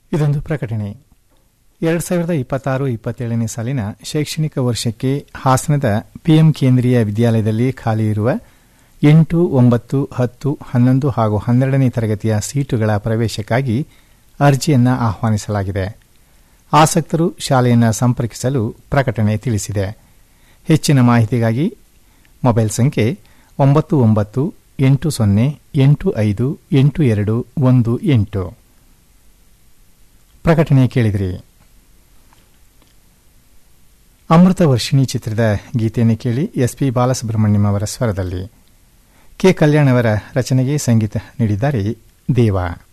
ಇದೊಂದು ಪ್ರಕಟಣೆ ಎರಡು ಸಾವಿರದ ಇಪ್ಪತ್ತಾರು ಇಪ್ಪತ್ತೇಳನೇ ಸಾಲಿನ ಶೈಕ್ಷಣಿಕ ವರ್ಷಕ್ಕೆ ಹಾಸನದ ಪಿಎಂ ಕೇಂದ್ರೀಯ ವಿದ್ಯಾಲಯದಲ್ಲಿ ಖಾಲಿ ಇರುವ ಎಂಟು ಒಂಬತ್ತು ಹತ್ತು ಹನ್ನೊಂದು ಹಾಗೂ ಹನ್ನೆರಡನೇ ತರಗತಿಯ ಸೀಟುಗಳ ಪ್ರವೇಶಕ್ಕಾಗಿ ಅರ್ಜಿಯನ್ನು ಆಹ್ವಾನಿಸಲಾಗಿದೆ ಆಸಕ್ತರು ಶಾಲೆಯನ್ನು ಸಂಪರ್ಕಿಸಲು ಪ್ರಕಟಣೆ ತಿಳಿಸಿದೆ ಹೆಚ್ಚಿನ ಮಾಹಿತಿಗಾಗಿ ಮೊಬೈಲ್ ಸಂಖ್ಯೆ ಒಂಬತ್ತು ಒಂಬತ್ತು ಎಂಟು ಸೊನ್ನೆ ಎಂಟು ಐದು ಎಂಟು ಎರಡು ಒಂದು ಎಂಟು ಪ್ರಕಟಣೆ ಕೇಳಿದ್ರಿ ಅಮೃತ ವರ್ಷಿಣಿ ಚಿತ್ರದ ಗೀತೆಯನ್ನು ಕೇಳಿ ಎಸ್ಪಿ ಬಾಲಸುಬ್ರಹ್ಮಣ್ಯಂ ಅವರ ಸ್ವರದಲ್ಲಿ ಕೆ ಕಲ್ಯಾಣ್ ಅವರ ರಚನೆಗೆ ಸಂಗೀತ ನೀಡಿದ್ದಾರೆ ದೇವ